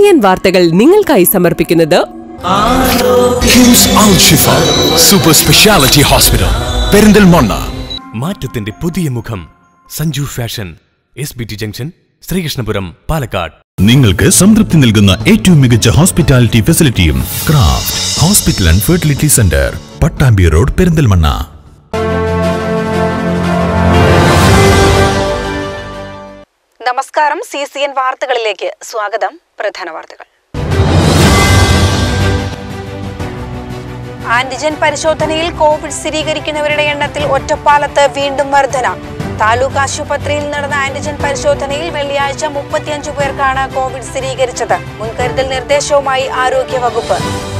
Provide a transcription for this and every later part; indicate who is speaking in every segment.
Speaker 1: N വാർത്തകൾ നിങ്ങൾക്കായി സമർപ്പിക്കുന്നത്
Speaker 2: KIMS Al Shifa super speciality hospital Perinthalmanna
Speaker 3: മാറ്റത്തിന്റെ പുതിയ മുഖം Sanju fashion S B T junction Sreekrishnapuram Palakkad
Speaker 2: നിങ്ങൾക്ക് സംതൃപ്തി നൽകുന്ന ഏറ്റവും മികച്ച ഹോസ്പിറ്റാലിറ്റി ഫെസിലിറ്റിയും craft hospital and fertility centre Pattambi road Perinthalmanna
Speaker 4: നമസ്കാരം സി സി എൻ വാർത്തകളിലേക്ക് സ്വാഗതം പ്രധാന വാർത്തകൾ ആന്റിജൻ പരിശോധനയിൽ കോവിഡ് സ്ഥിരീകരിക്കുന്നവരുടെ എണ്ണത്തിൽ ഒറ്റപ്പാലത്ത് വീണ്ടും വർധന താലൂക്ക് ആശുപത്രിയിൽ നടന്ന ആന്റിജൻ പരിശോധനയിൽ വെള്ളിയാഴ്ച മുപ്പത്തിയഞ്ചു പേർക്കാണ് കോവിഡ് സ്ഥിരീകരിച്ചത് മുൻകരുതൽ നിർദ്ദേശവുമായി ആരോഗ്യവകുപ്പ്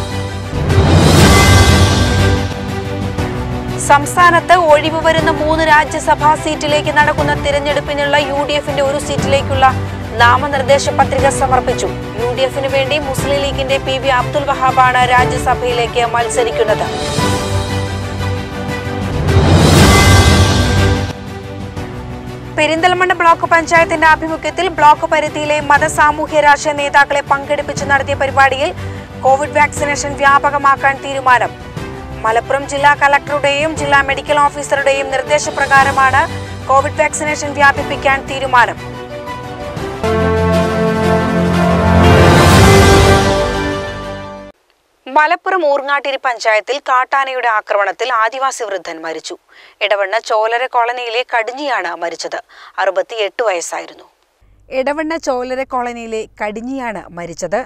Speaker 4: സംസ്ഥാനത്ത് ഒഴിവ് വരുന്ന മൂന്ന് രാജ്യസഭാ സീറ്റിലേക്ക് നടക്കുന്ന തിരഞ്ഞെടുപ്പിനുള്ള യു ഡി എഫിന്റെ ഒരു സീറ്റിലേക്കുള്ള നാമനിർദ്ദേശ പത്രിക സമർപ്പിച്ചു യു ഡി എഫിന് വേണ്ടി മുസ്ലിം ലീഗിന്റെ പി വി അബ്ദുൽ വഹാബാണ് രാജ്യസഭയിലേക്ക് മത്സരിക്കുന്നത് പെരിന്തൽമണ്ണ ബ്ലോക്ക് പഞ്ചായത്തിന്റെ ആഭിമുഖ്യത്തിൽ ബ്ലോക്ക് പരിധിയിലെ മത സാമൂഹ്യ രാഷ്ട്രീയ നേതാക്കളെ പങ്കെടുപ്പിച്ച് നടത്തിയ പരിപാടിയിൽ കോവിഡ് വാക്സിനേഷൻ വ്യാപകമാക്കാൻ തീരുമാനം മലപ്പുറം ജില്ലാ കളക്ടറുടെയും ജില്ലാ മെഡിക്കൽ ഓഫീസറുടെയും നിർദ്ദേശപ്രകാരമാണ് കോവിഡ് വാക്സിനേഷൻ വ്യാപിപ്പിക്കാൻ തീരുമാനം മലപ്പുറം ഊർങ്ങാട്ടിരി പഞ്ചായത്തിൽ കാട്ടാനയുടെ ആക്രമണത്തിൽ ആദിവാസി വൃദ്ധൻ മരിച്ചു ഇടവണ്ണ ചോലര കോളനിയിലെ കടിഞ്ഞിയാണ് മരിച്ചത് അറുപത്തിയെട്ട് വയസ്സായിരുന്നു ഇടവണ്ണ ചോലര കോളനിയിലെ കടിഞ്ഞിയാണ് മരിച്ചത്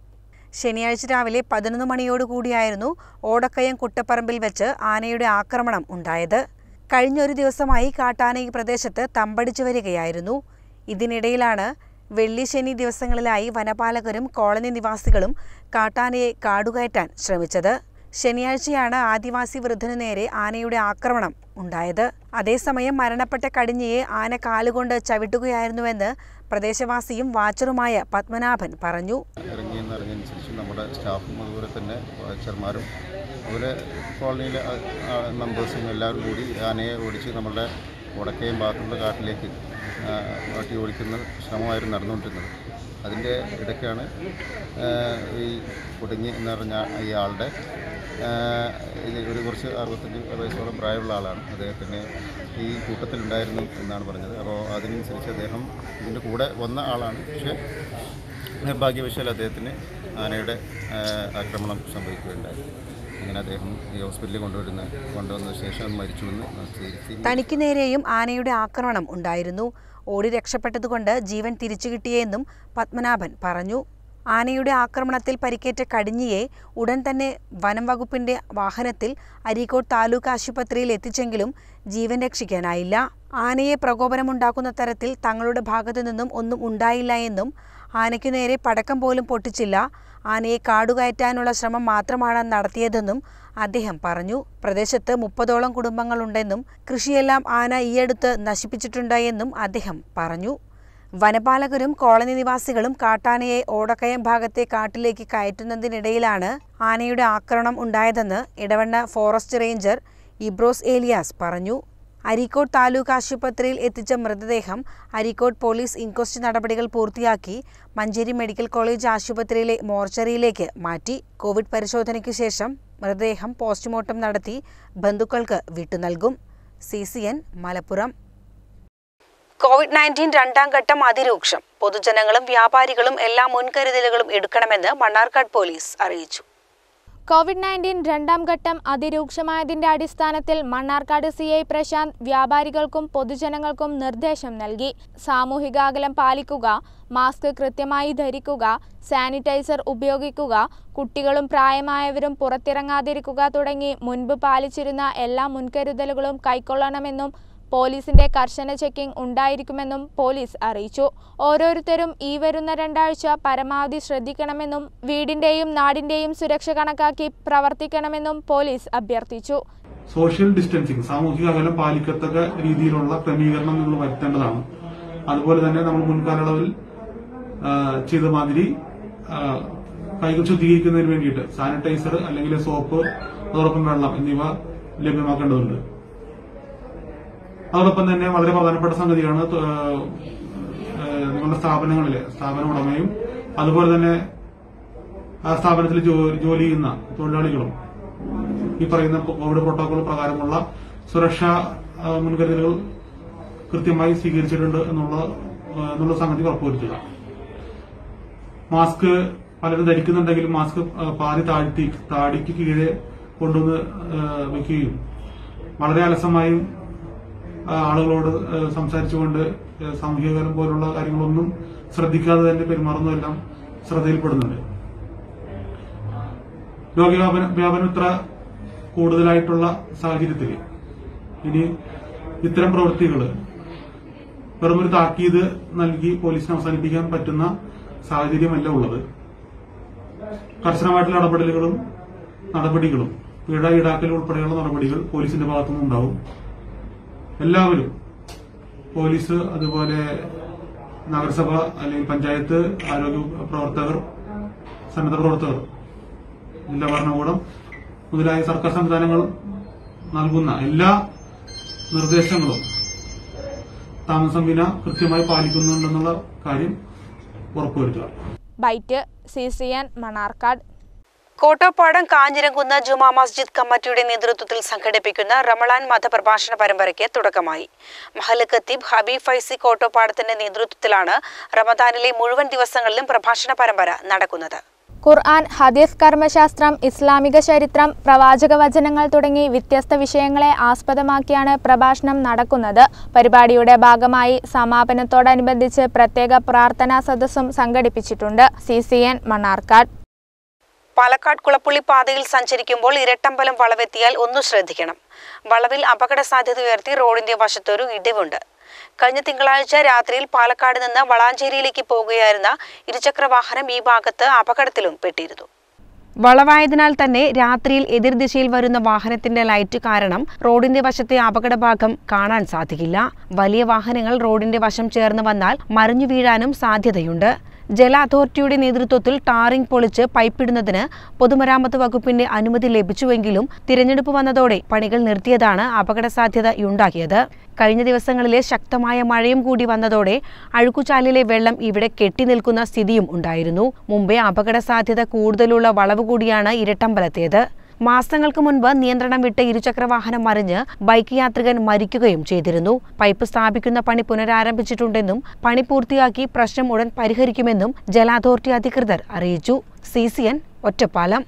Speaker 4: ശനിയാഴ്ച രാവിലെ പതിനൊന്ന് മണിയോടുകൂടിയായിരുന്നു ഓടക്കയം കുട്ടപ്പറമ്പിൽ വെച്ച് ആനയുടെ ആക്രമണം ഉണ്ടായത് കഴിഞ്ഞൊരു ദിവസമായി കാട്ടാന ഈ പ്രദേശത്ത് തമ്പടിച്ചു വരികയായിരുന്നു ഇതിനിടയിലാണ് വെള്ളി ശനി ദിവസങ്ങളിലായി വനപാലകരും കോളനി നിവാസികളും കാട്ടാനയെ കാടുകയറ്റാൻ ശ്രമിച്ചത് ശനിയാഴ്ചയാണ് ആദിവാസി വൃദ്ധനു നേരെ ആനയുടെ ആക്രമണം ഉണ്ടായത് അതേസമയം മരണപ്പെട്ട കടിഞ്ഞിയെ ആന കാലുകൊണ്ട് ചവിട്ടുകയായിരുന്നുവെന്ന് പ്രദേശവാസിയും വാച്ചറുമായ പത്മനാഭൻ പറഞ്ഞു
Speaker 5: ഇറങ്ങിയെന്ന് അറിഞ്ഞതനുസരിച്ച് നമ്മുടെ സ്റ്റാഫും അതുപോലെ തന്നെ വാച്ചർമാരും അതുപോലെ കോളനിയിലെ മെമ്പേഴ്സും എല്ലാവരും കൂടി ആനയെ ഓടിച്ച് നമ്മളുടെ വടക്കയും ഭാഗത്തുള്ള കാട്ടിലേക്ക് ആ, ആട്ടി ഓടിക്കുന്ന ശ്രമമായിരുന്നു നടന്നുകൊണ്ടിരുന്നത് അതിൻ്റെ ഇടയ്ക്കാണ് ആ, ഈ കുടുങ്ങി എന്ന് പറഞ്ഞ ഈ ആളുടെ ആ, ഇത് ഒരു കുറച്ച് അറുപത്തഞ്ച് വയസ്സോളം പ്രായമുള്ള ആളാണ് അദ്ദേഹത്തിന് ഈ കൂട്ടത്തിലുണ്ടായിരുന്നു എന്നാണ് പറഞ്ഞത് അപ്പോൾ അതിനനുസരിച്ച് അദ്ദേഹം ഇതിൻ്റെ കൂടെ വന്ന ആളാണ് പക്ഷേ നിർഭാഗ്യവശാൽ അദ്ദേഹത്തിന് ആനയുടെ ആ, ആക്രമണം സംഭവിക്കുകയുണ്ടായി അങ്ങനെ അദ്ദേഹം ഈ ഹോസ്പിറ്റലിൽ കൊണ്ടുവരുന്ന കൊണ്ടുവന്ന ശേഷം മരിച്ചുവെന്ന് സ്ഥിരീകരിച്ചു
Speaker 4: തനിക്ക് നേരെയും ആനയുടെ ആക്രമണം ഉണ്ടായിരുന്നു ഓടി രക്ഷപ്പെട്ടതുകൊണ്ട് ജീവൻ തിരിച്ചു കിട്ടിയെന്നും പത്മനാഭൻ പറഞ്ഞു ആനയുടെ ആക്രമണത്തിൽ പരിക്കേറ്റ കടിഞ്ഞിയെ ഉടൻ തന്നെ വനം വകുപ്പിന്റെ വാഹനത്തിൽ അരീക്കോട് താലൂക്ക് ആശുപത്രിയിൽ എത്തിച്ചെങ്കിലും ജീവൻ രക്ഷിക്കാനായില്ല ആനയെ പ്രകോപനമുണ്ടാക്കുന്ന തരത്തിൽ തങ്ങളുടെ ഭാഗത്തു നിന്നും ഒന്നും ഉണ്ടായില്ല എന്നും ആനയ്ക്കു നേരെ പടക്കം പോലും പൊട്ടിച്ചില്ല ആനയെ കാടുകയറ്റാനുള്ള ശ്രമം മാത്രമാണ് നടത്തിയതെന്നും അദ്ദേഹം പറഞ്ഞു പ്രദേശത്ത് മുപ്പതോളം കുടുംബങ്ങളുണ്ടെന്നും കൃഷിയെല്ലാം ആന ഈയടുത്ത് നശിപ്പിച്ചിട്ടുണ്ട് എന്നും അദ്ദേഹം പറഞ്ഞു വനപാലകരും കോളനി നിവാസികളും കാട്ടാനയെ ഓടക്കയം ഭാഗത്തെ കാട്ടിലേക്ക് കയറ്റുന്നതിനിടയിലാണ് ആനയുടെ ആക്രമണം ഉണ്ടായതെന്ന് ഇടവണ്ണ ഫോറസ്റ്റ് റേഞ്ചർ ഇബ്രോസ് ഏലിയാസ് പറഞ്ഞു അരീക്കോട് താലൂക്ക് ആശുപത്രിയിൽ എത്തിച്ച മൃതദേഹം അരീക്കോട് പോലീസ് ഇൻക്വസ്റ്റ് നടപടികൾ പൂർത്തിയാക്കി മഞ്ചേരി മെഡിക്കൽ കോളേജ് ആശുപത്രിയിലെ മോർച്ചറിയിലേക്ക് മാറ്റി കോവിഡ് പരിശോധനയ്ക്കു ശേഷം മൃതദേഹം പോസ്റ്റ്മോർട്ടം നടത്തി ബന്ധുക്കൾക്ക് വിട്ടുനൽകും C C N Malappuram Covid nineteen രണ്ടാം ഘട്ടം അതിരൂക്ഷം പൊതുജനങ്ങളും വ്യാപാരികളും എല്ലാ മുൻകരുതലുകളും എടുക്കണമെന്ന് മണ്ണാർക്കാട് പോലീസ് അറിയിച്ചു
Speaker 6: കോവിഡ് നയൻറ്റീൻ രണ്ടാം ഘട്ടം അതിരൂക്ഷമായതിന്റെ അടിസ്ഥാനത്തിൽ മണ്ണാർക്കാട് സി ഐ പ്രശാന്ത് വ്യാപാരികൾക്കും പൊതുജനങ്ങൾക്കും നിർദ്ദേശം നൽകി സാമൂഹിക അകലം പാലിക്കുക മാസ്ക് കൃത്യമായി ധരിക്കുക സാനിറ്റൈസർ ഉപയോഗിക്കുക കുട്ടികളും പ്രായമായവരും പുറത്തിറങ്ങാതിരിക്കുക തുടങ്ങി മുൻപ് പാലിച്ചിരുന്ന എല്ലാ മുൻകരുതലുകളും കൈക്കൊള്ളണമെന്നും പോലീസിന്റെ കർശന ചെക്കിംഗ് ഉണ്ടായിരിക്കുമെന്നും പോലീസ് അറിയിച്ചു ഓരോരുത്തരും ഈ വരുന്ന രണ്ടാഴ്ച പരമാവധി ശ്രദ്ധിക്കണമെന്നും വീടിന്റെയും നാടിന്റെയും സുരക്ഷ കണക്കാക്കി പ്രവർത്തിക്കണമെന്നും പോലീസ് അഭ്യർത്ഥിച്ചു
Speaker 7: സോഷ്യൽ ഡിസ്റ്റൻസിങ് സാമൂഹിക അകലം പാലിക്കത്തക്ക രീതിയിലുള്ള ക്രമീകരണം നിങ്ങൾ വരുത്തേണ്ടതാണ് അതുപോലെ തന്നെ നമ്മൾ മുൻകാലയളവിൽ ആ, ചെയ്ത മാതിരി ആ, കൈകൾ ശുദ്ധീകരിക്കുന്നതിന് വേണ്ടിയിട്ട് സാനിറ്റൈസർ അല്ലെങ്കിൽ സോപ്പ് അതോടൊപ്പം വെള്ളം എന്നിവ ലഭ്യമാക്കേണ്ടതുണ്ട് അതോടൊപ്പം തന്നെ വളരെ പ്രധാനപ്പെട്ട സംഗതിയാണ് ത- ആ, നിങ്ങളുടെ സ്ഥാപനങ്ങളിലെ സ്ഥാപന ഉടമയും അതുപോലെ തന്നെ ആ സ്ഥാപനത്തിൽ ജോ- ജോലി ചെയ്യുന്ന തൊഴിലാളികളും ഈ പറയുന്ന കോവിഡ് പ്രോട്ടോകോൾ പ്രകാരമുള്ള സുരക്ഷാ ആ, മുൻകരുതലുകൾ കൃത്യമായി സ്വീകരിച്ചിട്ടുണ്ട് എന്നുള്ള ആ, എന്നുള്ള സംഗതി ഉറപ്പുവരുത്തുക മാസ്ക് പലരും ധരിക്കുന്നുണ്ടെങ്കിലും മാസ്ക് ആ, പാതി താഴ്ത്തി താടിക്ക് കീഴെ കൊണ്ടുവന്ന് ആ, വെക്കുകയും വളരെ അലസമായും ആ, ആളുകളോട് ആ, സംസാരിച്ചുകൊണ്ട് ആ, സാമൂഹികകരം പോലുള്ള കാര്യങ്ങളൊന്നും ശ്രദ്ധിക്കാതെ തന്നെ പെരുമാറുന്നതെല്ലാം ശ്രദ്ധയിൽപ്പെടുന്നുണ്ട് രോഗവ്യാപനം വ്യാപനം ഇത്ര കൂടുതലായിട്ടുള്ള സാഹചര്യത്തിൽ ഇനി ഇത്തരം പ്രവൃത്തികൾ വെറും ഒരു താക്കീത് നൽകി പോലീസിന് അവസാനിപ്പിക്കാൻ പറ്റുന്ന സാഹചര്യമല്ല ഉള്ളത് കർശനമായിട്ടുള്ള ഇടപെടലുകളും നടപടികളും പിഴ ഈടാക്കൽ ഉൾപ്പെടെയുള്ള നടപടികൾ പോലീസിന്റെ ഭാഗത്തുനിന്ന് ഉണ്ടാവും എല്ലാവരും പോലീസ് അതുപോലെ നഗരസഭ അല്ലെങ്കിൽ പഞ്ചായത്ത് ആരോഗ്യ പ്രവർത്തകർ സന്നദ്ധ പ്രവർത്തകർ ജില്ലാ ഭരണകൂടം മുതലായ സർക്കാർ സംവിധാനങ്ങൾ നൽകുന്ന എല്ലാ നിർദ്ദേശങ്ങളും താമസം വിന കൃത്യമായി പാലിക്കുന്നുണ്ടെന്നുള്ള കാര്യം ഉറപ്പുവരുത്തുക
Speaker 6: byte C C N Mannarkkad
Speaker 4: Kottappadam Kanjiramkunnu Juma Masjid കമ്മിറ്റിയുടെ നേതൃത്വത്തിൽ സംഘടിപ്പിക്കുന്ന റമളാൻ മതപ്രഭാഷണ പരമ്പരയ്ക്ക് തുടക്കമായി മഹല് ഖത്തീബ് ഹബീബ് ഫൈസി കോട്ടപ്പാടത്തിന്റെ നേതൃത്വത്തിലാണ് റമദാനിലെ മുഴുവൻ ദിവസങ്ങളിലും പ്രഭാഷണ പരമ്പര നടക്കുന്നത്
Speaker 6: ഖുർആൻ ഹദീസ് കർമ്മശാസ്ത്രം ഇസ്ലാമിക ചരിത്രം പ്രവാചക വചനങ്ങൾ തുടങ്ങി വ്യത്യസ്ത വിഷയങ്ങളെ ആസ്പദമാക്കിയാണ് പ്രഭാഷണം നടക്കുന്നത് പരിപാടിയുടെ ഭാഗമായി സമാപനത്തോടനുബന്ധിച്ച് പ്രത്യേക പ്രാർത്ഥനാ സദസ്സും സംഘടിപ്പിച്ചിട്ടുണ്ട് C C N Mannarkkad
Speaker 4: Palakkad Kulappully പാതയിൽ സഞ്ചരിക്കുമ്പോൾ ഇരട്ടമ്പലം വളവെത്തിയാൽ ഒന്ന് ശ്രദ്ധിക്കണം വളവിൽ അപകട സാധ്യത ഉയർത്തി റോഡിന്റെ വശത്തൊരു ഇടിവുണ്ട് കഴിഞ്ഞ തിങ്കളാഴ്ച രാത്രിയിൽ പാലക്കാട് നിന്ന് വളാഞ്ചേരിയിലേക്ക് പോകുകയായിരുന്ന ഇരുചക്ര വാഹനം ഈ ഭാഗത്ത് അപകടത്തിലും പെട്ടിരുന്നു വളവായതിനാൽ തന്നെ രാത്രിയിൽ എതിർദിശയിൽ വരുന്ന വാഹനത്തിന്റെ ലൈറ്റ് കാരണം റോഡിന്റെ വശത്തെ അപകടഭാഗം കാണാൻ സാധിക്കില്ല വലിയ വാഹനങ്ങൾ റോഡിന്റെ വശം ചേർന്ന് വന്നാൽ മറിഞ്ഞു വീഴാനും സാധ്യതയുണ്ട് ജല അതോറിറ്റിയുടെ നേതൃത്വത്തിൽ ടാറിംഗ് പൊളിച്ച് പൈപ്പിടുന്നതിന് പൊതുമരാമത്ത് വകുപ്പിന്റെ അനുമതി ലഭിച്ചുവെങ്കിലും തിരഞ്ഞെടുപ്പ് വന്നതോടെ പണികൾ നിർത്തിയതാണ് അപകട സാധ്യതയുണ്ടാക്കിയത് കഴിഞ്ഞ ദിവസങ്ങളിലെ ശക്തമായ മഴയും കൂടി വന്നതോടെ അഴുക്കുചാലിലെ വെള്ളം ഇവിടെ കെട്ടിനിൽക്കുന്ന സ്ഥിതിയും ഉണ്ടായിരുന്നു മുമ്പേ അപകട സാധ്യത കൂടുതലുള്ള വളവ് കൂടിയാണ് ഇരട്ടമ്പലത്തേത് മാസങ്ങൾക്ക് മുൻപ് നിയന്ത്രണം വിട്ട് ഇരുചക്രവാഹനം മറിഞ്ഞ് ബൈക്ക് യാത്രികൻ മരിക്കുകയും ചെയ്തിരുന്നു പൈപ്പ് സ്ഥാപിക്കുന്ന പണി പുനരാരംഭിച്ചിട്ടുണ്ടെന്നും പണി പൂർത്തിയാക്കി പ്രശ്നം ഉടൻ പരിഹരിക്കുമെന്നും ജല അതോറിറ്റി അധികൃതർ അറിയിച്ചു സി സി എൻ ഒറ്റപ്പാലം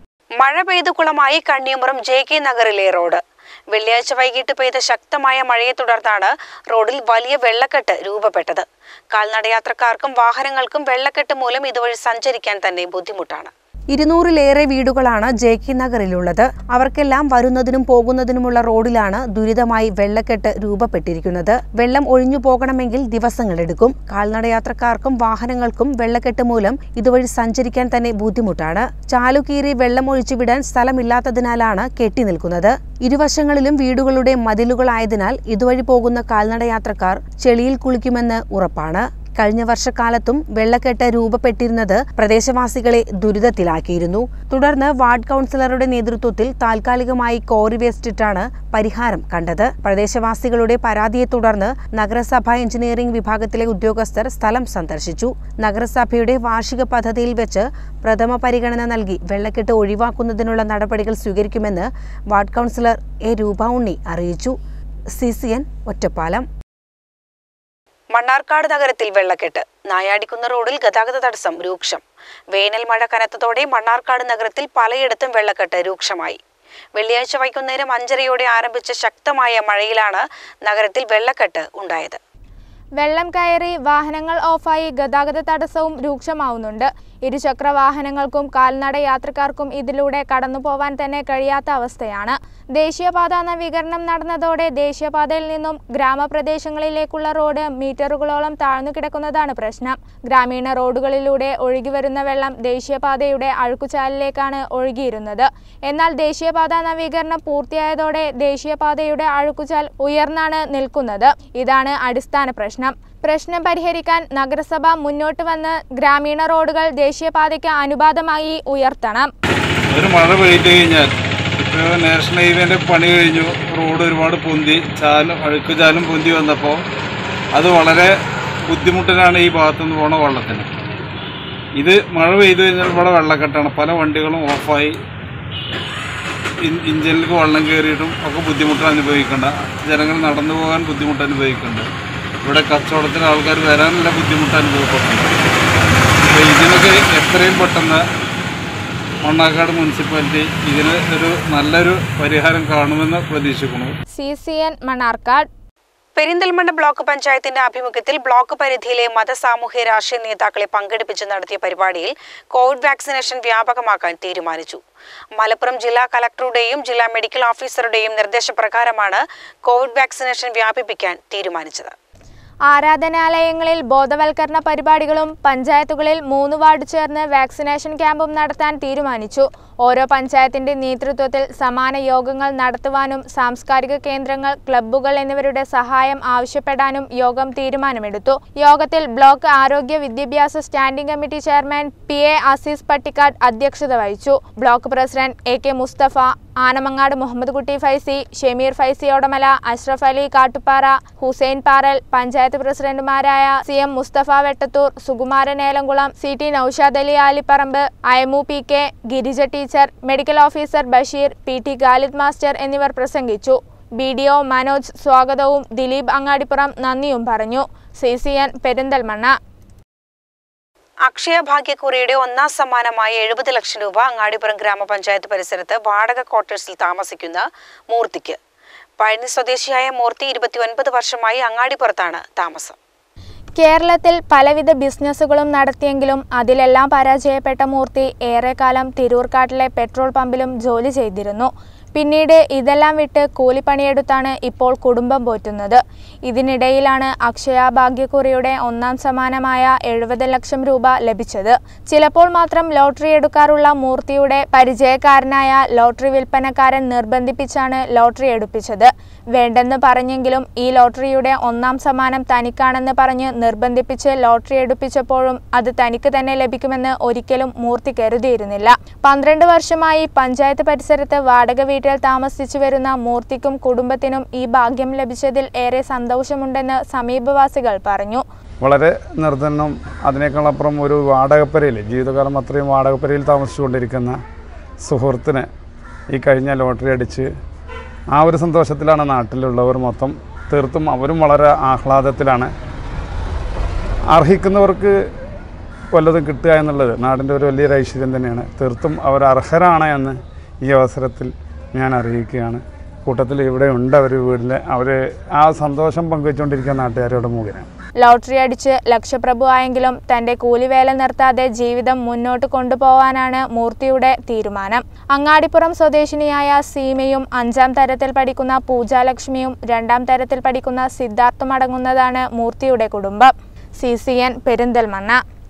Speaker 4: മഴ പെയ്തു കുളമായി കണ്ണിയമ്പുറം ജെ കെ നഗറിലെ റോഡ് വെള്ളിയാഴ്ച വൈകിട്ട് പെയ്ത ശക്തമായ മഴയെ തുടർന്നാണ് റോഡിൽ വലിയ വെള്ളക്കെട്ട് രൂപപ്പെട്ടത് കാൽനടയാത്രക്കാർക്കും വാഹനങ്ങൾക്കും വെള്ളക്കെട്ട് മൂലം ഇതുവഴി സഞ്ചരിക്കാൻ തന്നെ ബുദ്ധിമുട്ടാണ് ഇരുന്നൂറിലേറെ വീടുകളാണ് ജെ കെ നഗറിലുള്ളത് അവർക്കെല്ലാം വരുന്നതിനും പോകുന്നതിനുമുള്ള റോഡിലാണ് ദുരിതമായി വെള്ളക്കെട്ട് രൂപപ്പെട്ടിരിക്കുന്നത് വെള്ളം ഒഴിഞ്ഞു പോകണമെങ്കിൽ ദിവസങ്ങളെടുക്കും കാൽനടയാത്രക്കാർക്കും വാഹനങ്ങൾക്കും വെള്ളക്കെട്ട് മൂലം ഇതുവഴി സഞ്ചരിക്കാൻ തന്നെ ബുദ്ധിമുട്ടാണ് ചാലുകീറി വെള്ളം ഒഴിച്ചു വിടാൻ സ്ഥലമില്ലാത്തതിനാലാണ് കെട്ടിനിൽക്കുന്നത് ഇരുവശങ്ങളിലും വീടുകളുടെ മതിലുകളായതിനാൽ ഇതുവഴി പോകുന്ന കാൽനടയാത്രക്കാർ ചെളിയിൽ കുളിക്കുമെന്ന് ഉറപ്പാണ് കഴിഞ്ഞ വർഷക്കാലത്തും വെള്ളക്കെട്ട് രൂപപ്പെട്ടിരുന്നത് പ്രദേശവാസികളെ ദുരിതത്തിലാക്കിയിരുന്നു തുടർന്ന് വാർഡ് കൗൺസിലറുടെ നേതൃത്വത്തിൽ താൽക്കാലികമായി കോറി വേസ്റ്റിട്ടാണ് പരിഹാരം കണ്ടത് പ്രദേശവാസികളുടെ പരാതിയെ തുടർന്ന് നഗരസഭ എഞ്ചിനീയറിംഗ് വിഭാഗത്തിലെ ഉദ്യോഗസ്ഥർ സ്ഥലം സന്ദർശിച്ചു നഗരസഭയുടെ വാർഷിക പദ്ധതിയിൽ വെച്ച് പ്രഥമ പരിഗണന നൽകി വെള്ളക്കെട്ട് ഒഴിവാക്കുന്നതിനുള്ള നടപടികൾ സ്വീകരിക്കുമെന്ന് ward councillor A Roopa Unni അറിയിച്ചു C C N Ottapalam Mannarkkad നഗരത്തിൽ വെള്ളക്കെട്ട് നായാടിക്കുന്ന് റോഡിൽ ഗതാഗത തടസ്സം രൂക്ഷം വേനൽ മഴ കനത്തതോടെ മണ്ണാർക്കാട് നഗരത്തിൽ പലയിടത്തും വെള്ളക്കെട്ട് രൂക്ഷമായി വെള്ളിയാഴ്ച വൈകുന്നേരം അഞ്ചരയോടെ ആരംഭിച്ച ശക്തമായ മഴയിലാണ് നഗരത്തിൽ വെള്ളക്കെട്ട് ഉണ്ടായത്
Speaker 6: വെള്ളം കയറി വാഹനങ്ങൾ ഓഫായി ഗതാഗത തടസ്സവും രൂക്ഷമാവുന്നുണ്ട് ഇരുചക്ര വാഹനങ്ങൾക്കും കാൽനട യാത്രക്കാർക്കും ഇതിലൂടെ കടന്നു പോവാൻ തന്നെ കഴിയാത്ത അവസ്ഥയാണ് ദേശീയപാത നവീകരണം നടന്നതോടെ ദേശീയപാതയിൽ നിന്നും ഗ്രാമപ്രദേശങ്ങളിലേക്കുള്ള റോഡ് മീറ്ററുകളോളം താഴ്ന്നു കിടക്കുന്നതാണ് പ്രശ്നം ഗ്രാമീണ റോഡുകളിലൂടെ ഒഴുകിവരുന്ന വെള്ളം ദേശീയപാതയുടെ അഴുക്കുചാലിലേക്കാണ് ഒഴുകിയിരുന്നത് എന്നാൽ ദേശീയപാത നവീകരണം പൂർത്തിയായതോടെ ദേശീയപാതയുടെ അഴുക്കുചാൽ ഉയർന്നാണ് നിൽക്കുന്നത് ഇതാണ് അടിസ്ഥാന പ്രശ്നം പ്രശ്നം പരിഹരിക്കാൻ നഗരസഭ മുന്നോട്ട് വന്ന് ഗ്രാമീണ റോഡുകൾ ദേശീയപാതയ്ക്ക് അനുപാതമായി ഉയർത്തണം
Speaker 8: ഒരു മഴ പെയ്ത് കഴിഞ്ഞാൽ ഇപ്പോൾ നാഷണൽ ഹൈവേൻ്റെ പണി കഴിഞ്ഞു റോഡ് ഒരുപാട് പൊന്തി ചാലും അഴുക്ക് ചാലും പൊന്തി വന്നപ്പോൾ അത് വളരെ ബുദ്ധിമുട്ടിലാണ് ഈ ഭാഗത്തുനിന്ന് പോണ വെള്ളത്തിന് ഇത് മഴ പെയ്തു കഴിഞ്ഞാൽ ഇവിടെ വെള്ളക്കെട്ടാണ് പല വണ്ടികളും ഓഫായി ഇൻ- ഇഞ്ചിനിലേക്ക് വെള്ളം കയറിയിട്ടും ഒക്കെ ബുദ്ധിമുട്ട് അനുഭവിക്കേണ്ട ജനങ്ങൾ നടന്നു പോകാൻ ബുദ്ധിമുട്ട് അനുഭവിക്കുന്നുണ്ട് ഇവിടെ കച്ചവടത്തിന് ആൾക്കാർ വരാനുള്ള ബുദ്ധിമുട്ട് അനുഭവപ്പെടുന്നുണ്ട് അപ്പോൾ ഇതിനൊക്കെ എത്രയും പെട്ടെന്ന് മണ്ണാക്കാട് മുനിസിപ്പാലിറ്റി ഇതിന് ഒരു നല്ലൊരു പരിഹാരം കാണുമെന്ന് പ്രതീക്ഷിക്കുന്നു
Speaker 6: C C N Mannarkkad
Speaker 4: Perinthalmanna block പഞ്ചായത്തിന്റെ ആഭിമുഖ്യത്തിൽ ബ്ലോക്ക് പരിധിയിലെ മത സാമൂഹ്യ രാഷ്ട്രീയ നേതാക്കളെ പങ്കെടുപ്പിച്ച് നടത്തിയ പരിപാടിയിൽ കോവിഡ് വാക്സിനേഷൻ വ്യാപകമാക്കാൻ തീരുമാനിച്ചു മലപ്പുറം ജില്ലാ കലക്ടറുടെയും ജില്ലാ മെഡിക്കൽ ഓഫീസറുടെയും നിർദ്ദേശപ്രകാരമാണ് കോവിഡ് വാക്സിനേഷൻ വ്യാപിപ്പിക്കാൻ തീരുമാനിച്ചത്
Speaker 6: ആരാധനാലയങ്ങളിൽ ബോധവൽക്കരണ പരിപാടികളും പഞ്ചായത്തുകളിൽ മൂന്ന് വാർഡ് ചേർന്ന് വാക്സിനേഷൻ ക്യാമ്പും നടത്താൻ തീരുമാനിച്ചു ഓരോ പഞ്ചായത്തിന്റെ നേതൃത്വത്തിൽ സമാന യോഗങ്ങൾ നടത്തുവാനും സാംസ്കാരിക കേന്ദ്രങ്ങൾ ക്ലബ്ബുകൾ എന്നിവരുടെ സഹായം ആവശ്യപ്പെടാനും യോഗം തീരുമാനമെടുത്തു യോഗത്തിൽ ബ്ലോക്ക് ആരോഗ്യ വിദ്യാഭ്യാസ standing committee chairman P A Azeez Pattikkad അധ്യക്ഷത വഹിച്ചു block president A K Musthafa Anamangad Muhammed Kutty Faizy Shameer Faizy ഓടമല Ashraf Ali കാട്ടുപാറ Hussain Paral panchayat പ്രസിഡന്റുമാരായ C M Musthafa Vettathur Sukumaran Elamkulam C T Noushad Ali Alipparamba Ayamu P K Girija teacher medical officer Basheer P T Khalid master എന്നിവർ പ്രസംഗിച്ചു ബി ഡി ഒ മനോജ് സ്വാഗതവും ദിലീപ് അങ്ങാടിപ്പുറം നന്ദിയും പറഞ്ഞു C C N Perinthalmanna
Speaker 4: Akshaya ഭാഗ്യക്കുറിയുടെ ഒന്നാം സമ്മാനമായ എഴുപത് ലക്ഷം രൂപ അങ്ങാടിപ്പുറം ഗ്രാമപഞ്ചായത്ത് പരിസരത്ത് വാടക ക്വാർട്ടേഴ്സിൽ താമസിക്കുന്ന മൂർത്തിക്ക് പഴനി സ്വദേശിയായ മൂർത്തി ഇരുപത്തിയൊൻപത് വർഷമായി അങ്ങാടിപ്പുറത്താണ് താമസം
Speaker 6: കേരളത്തിൽ പലവിധ ബിസിനസ്സുകളും നടത്തിയെങ്കിലും അതിലെല്ലാം പരാജയപ്പെട്ട മൂർത്തി ഏറെക്കാലം തിരൂർക്കാട്ടിലെ പെട്രോൾ പമ്പിലും ജോലി ചെയ്തിരുന്നു പിന്നീട് ഇതെല്ലാം വിട്ട് കൂലിപ്പണിയെടുത്താണ് ഇപ്പോൾ കുടുംബം പോറ്റുന്നത് ഇതിനിടയിലാണ് അക്ഷയ ഭാഗ്യക്കുറിയുടെ ഒന്നാം സമ്മാനമായ എഴുപത് ലക്ഷം രൂപ ലഭിച്ചത് ചിലപ്പോൾ മാത്രം ലോട്ടറി എടുക്കാറുള്ള മൂർത്തിയുടെ പരിചയക്കാരനായ ലോട്ടറി വിൽപ്പനക്കാരൻ നിർബന്ധിപ്പിച്ചാണ് ലോട്ടറി എടുപ്പിച്ചത് വേണ്ടെന്ന് പറഞ്ഞെങ്കിലും ഈ ലോട്ടറിയുടെ ഒന്നാം സമ്മാനം തനിക്കാണെന്ന് പറഞ്ഞ് നിർബന്ധിപ്പിച്ച് ലോട്ടറി എടുപ്പിച്ചപ്പോഴും അത് തനിക്ക് തന്നെ ലഭിക്കുമെന്ന് ഒരിക്കലും മൂർത്തി കരുതിയിരുന്നില്ല പന്ത്രണ്ട് വർഷമായി പഞ്ചായത്ത് പരിസരത്ത് വാടക വീട്ടിൽ താമസിച്ചു വരുന്ന മൂർത്തിക്കും കുടുംബത്തിനും ഈ ഭാഗ്യം ലഭിച്ചതിൽ ഏറെ സന്തോഷമുണ്ടെന്ന് സമീപവാസികൾ പറഞ്ഞു
Speaker 9: വളരെ നിർധനം അതിനേക്കാളപ്പുറം ഒരു വാടകപ്പരയിൽ ജീവിതകാലം അത്രയും വാടകപ്പരയിൽ താമസിച്ചുകൊണ്ടിരിക്കുന്ന സുഹൃത്തിന് ഈ കഴിഞ്ഞ ലോട്ടറി അടിച്ച് ആ ഒരു സന്തോഷത്തിലാണ് നാട്ടിലുള്ളവർ മൊത്തം തീർത്തും അവരും വളരെ ആഹ്ലാദത്തിലാണ് അർഹിക്കുന്നവർക്ക് വല്ലതും കിട്ടുക എന്നുള്ളത് നാടിൻ്റെ ഒരു വലിയൊരു ഐശ്വര്യം തന്നെയാണ് തീർത്തും അവർ അർഹരാണ് എന്ന് ഈ അവസരത്തിൽ ഞാൻ അറിയിക്കുകയാണ് കൂട്ടത്തിൽ ഇവിടെ ഉണ്ട് അവർ വീട്ടിൽ അവർ ആ സന്തോഷം പങ്കുവെച്ചുകൊണ്ടിരിക്കുന്ന നാട്ടുകാരോട് മുഖേന
Speaker 6: ലോട്ടറി അടിച്ച് ലക്ഷപ്രഭു ആയെങ്കിലും തന്റെ കൂലിവേല നിർത്താതെ ജീവിതം മുന്നോട്ട് കൊണ്ടുപോകാനാണ് മൂർത്തിയുടെ തീരുമാനം അങ്ങാടിപ്പുറം സ്വദേശിനിയായ സീമയും അഞ്ചാം തരത്തിൽ പഠിക്കുന്ന പൂജാലക്ഷ്മിയും രണ്ടാം തരത്തിൽ പഠിക്കുന്ന സിദ്ധാർത്ഥും അടങ്ങുന്നതാണ് മൂർത്തിയുടെ കുടുംബം സി സി എൻ പെരിന്തൽമണ്ണ